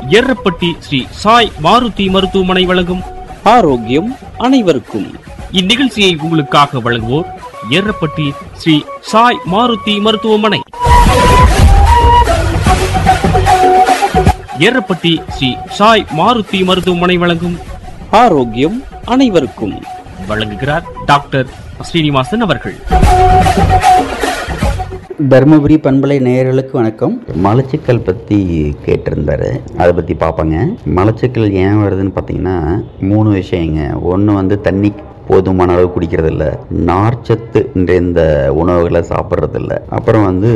எர்ரப்பட்டி ஸ்ரீ சாய் மாருதி மருத்துவமனை வழங்கும் ஆரோக்கியம் அனைவருக்கும் இந்நிகழ்ச்சியை உங்களுக்காக வழங்குவோர் எர்ரப்பட்டி ஸ்ரீ சாய் மாருதி மருத்துவமனை எர்ரப்பட்டி ஸ்ரீ சாய் மாருதி மருத்துவமனை வழங்கும் ஆரோக்கியம் அனைவருக்கும் வழங்குகிறார் டாக்டர் ஸ்ரீனிவாசன் அவர்கள் தருமபுரி பண்பலை நேயர்களுக்கு வணக்கம் மலச்சிக்கல் பற்றி கேட்டிருந்தாரு அதை பற்றி பார்ப்போங்க மலச்சிக்கல் ஏன் வருதுன்னு பார்த்தீங்கன்னா மூணு விஷயங்க ஒன்று வந்து தண்ணி போதுமான அளவு குடிக்கிறது இல்லை நார்ச்சத்து இந்த உணவுகளை சாப்பிட்றது இல்லை அப்புறம் வந்து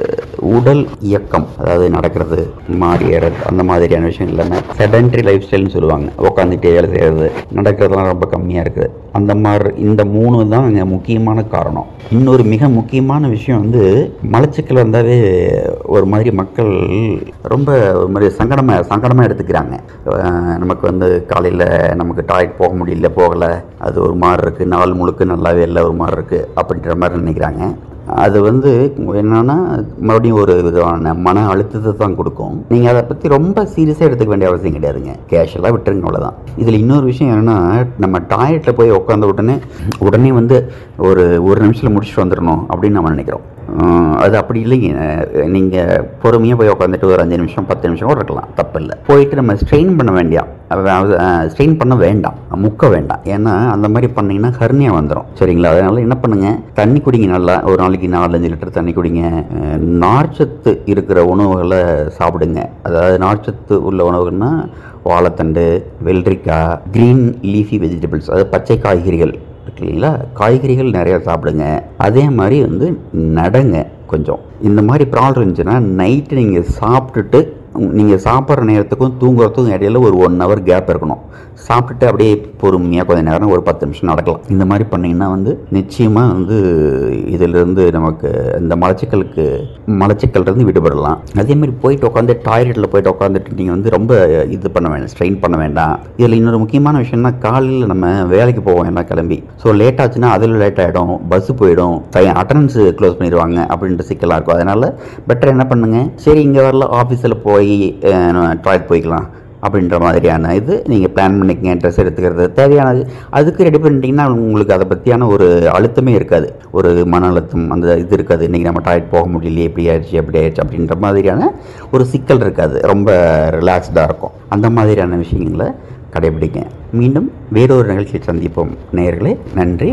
உடல் இயக்கம் அதாவது நடக்கிறது மாறி ஏறது அந்த மாதிரியான விஷயம் இல்லாமல் செடன்ட்ரி லைஃப் ஸ்டைல்னு சொல்லுவாங்க உட்காந்துட்டே வேலை செய்கிறது நடக்கிறதுலாம் ரொம்ப கம்மியாக இருக்குது அந்த மாதிரி இந்த மூணு தான் இங்கே முக்கியமான காரணம் இன்னொரு மிக முக்கியமான விஷயம் வந்து மலச்சிக்கல் வந்தாவே ஒரு மாதிரி மக்கள் ரொம்ப ஒரு மாதிரி சங்கடமாக சங்கடமாக எடுத்துக்கிறாங்க அஹ் நமக்கு வந்து காலையில் நமக்கு டாய்லெட் போக முடியல போகலை அது ஒரு மாதிரி இருக்குது நாள் முழுக்க நல்லாவே இல்லை ஒரு மாதிரி இருக்குது அப்படின்ற மாதிரி நினைக்கிறாங்க அது வந்து என்னன்னா மறுபடியும் ஒரு விதமான மன அழுத்தத்தை தான் கொடுக்கும் நீங்கள் அதை பற்றி ரொம்ப சீரியஸாக எடுத்துக்க வேண்டிய அவசியம் கிடையாதுங்க கேஷுவலாக விட்டுருங்க அவ்வளோதான் இதில் இன்னொரு விஷயம் என்னென்னா நம்ம டாய்லெட்டில் போய் உட்காந்த உடனே உடனே வந்து ஒரு ஒரு நிமிஷத்தில் முடிச்சுட்டு வந்துடணும் அப்படின்னு நம்ம நினைக்கிறோம் ஆஹ் அது அப்படி இல்லைங்க நீங்கள் பொறுமையாக போய் உட்காந்துட்டு ஒரு அஞ்சு நிமிஷம் பத்து நிமிஷம் கூட இருக்கலாம் தப்பு இல்லை போயிட்டு நம்ம ஸ்ட்ரெயின் பண்ண வேண்டியாம் ஸ்ட்ரெயின் பண்ண வேண்டாம் முக்க வேண்டாம் ஏன்னா அந்த மாதிரி பண்ணீங்கன்னா ஹர்னியா வந்துடும் சரிங்களா அதனால என்ன பண்ணுங்க தண்ணி குடிங்க நல்லா ஒரு நாளைக்கு நாலஞ்சு லிட்டர் தண்ணி குடிங்க அஹ் நார்ச்சத்து இருக்கிற உணவுகளை சாப்பிடுங்க அதாவது நார்ச்சத்து உள்ள உணவுகள்னா வாழைத்தண்டு வெள்ளரிக்காய் க்ரீன் லீஃபி வெஜிடபிள்ஸ் அதாவது பச்சை காய்கறிகள் இருக்கு இல்லைங்களா காய்கறிகள் நிறையா சாப்பிடுங்க அதே மாதிரி வந்து நடங்க கொஞ்சம் இந்த மாதிரி ப்ராப்ளம் இருந்துச்சுன்னா நைட்டு நீங்கள் சாப்பிட்டுட்டு நீங்கள் சாப்பிட்ற நேரத்துக்கும் தூங்குறதுக்கும் இடையில ஒரு ஒன் ஹவர் கேப் இருக்கணும் சாப்பிட்டுட்டு அப்படியே பொறுமையாக கொஞ்ச நேரம் ஒரு பத்து நிமிஷம் நடக்கலாம் இந்த மாதிரி பண்ணிங்கன்னா வந்து நிச்சயமாக வந்து இதிலிருந்து நமக்கு இந்த மலச்சிக்கலுக்கு மலச்சிக்கல்லேருந்து விடுபடலாம் அதே மாதிரி போயிட்டு உட்காந்து டாய்லெட்டில் போயிட்டு உட்காந்துட்டு நீங்கள் வந்து ரொம்ப இது பண்ண வேண்டாம் ஸ்ட்ரெயின் பண்ண வேண்டாம் இதில் இன்னொரு முக்கியமான விஷயம்னா காலையில் நம்ம வேலைக்கு போவோம் எல்லாம் கிளம்பி ஸோ லேட் ஆச்சுன்னா அதில் லேட் ஆகிடும் பஸ்ஸு போயிடும் அட்டண்டன்ஸ் க்ளோஸ் பண்ணிடுவாங்க அப்படின்ற சிக்கலாக இருக்கும் அதனால் பெட்டர் என்ன பண்ணுங்க சரி இங்கே வரல ஆஃபீஸில் போய் டாய்லெட் போய்க்கலாம் அப்படின்ற மாதிரியான இது நீங்கள் பிளான் பண்ணிக்கங்க ட்ரெஸ் எடுத்துக்கிறது தேவையானது அதுக்கு ரெடி பண்ணிட்டீங்கன்னா உங்களுக்கு அதை பற்றியான ஒரு அழுத்தமே இருக்காது ஒரு மன அழுத்தம் அந்த இது இருக்காது இன்றைக்கி நம்ம டாய்லெட் போக முடியலையே இப்படி ஆயிடுச்சு அப்படி ஆயிடுச்சு அப்படின்ற மாதிரியான ஒரு சிக்கல் இருக்காது ரொம்ப ரிலாக்ஸ்டாக இருக்கும் அந்த மாதிரியான விஷயங்களை கடைபிடிங்க மீண்டும் வேறொரு நிகழ்ச்சியை சந்திப்போம் நேயர்களே நன்றி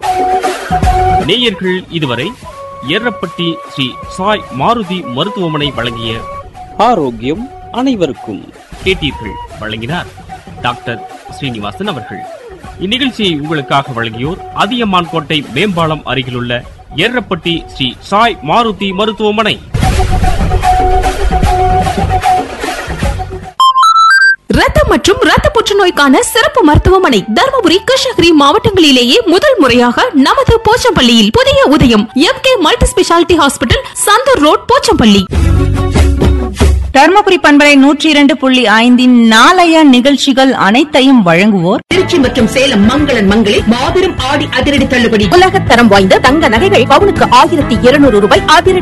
வணக்கம் நேயர்கள் இதுவரை எர்ரப்பட்டி ஸ்ரீ சாய் மாருதி மருத்துவமனை வழங்கிய ஆரோக்கியம் அனைவருக்கும் கேட்டீர்கள் வழங்கினார் டாக்டர் ஸ்ரீனிவாசன் அவர்கள் இந்நிகழ்ச்சியை உங்களுக்காக வழங்கியோர் அதியமான் கோட்டை மேம்பாலம் அருகிலுள்ள எர்ரப்பட்டி ஸ்ரீ சாய் மாருதி மருத்துவமனை ரத்தம் மற்றும் ரத்த புற்றுநோய்க்கான சிறப்பு மருத்துவமனை தருமபுரி கிருஷ்ணகிரி மாவட்டங்களிலேயே முதல் முறையாக நமது போச்சம்பள்ளியில் புதிய Udhayam M K multi speciality hospital Santhur road Pochampalli Dharmapuri பண்பலை நூற்றி இரண்டு புள்ளி ஐந்தின் நாளைய நிகழ்ச்சிகள் அனைத்தையும் வழங்குவோர் திருச்சி மற்றும் சேலம் மங்களன் மங்களில் மாபெரும் ஆடி அதிரடி தள்ளுபடி உலக தரம் வாய்ந்த தங்க நகைகள் பவுனுக்கு ஆயிரத்தி இருநூறு ரூபாய் அதிரடி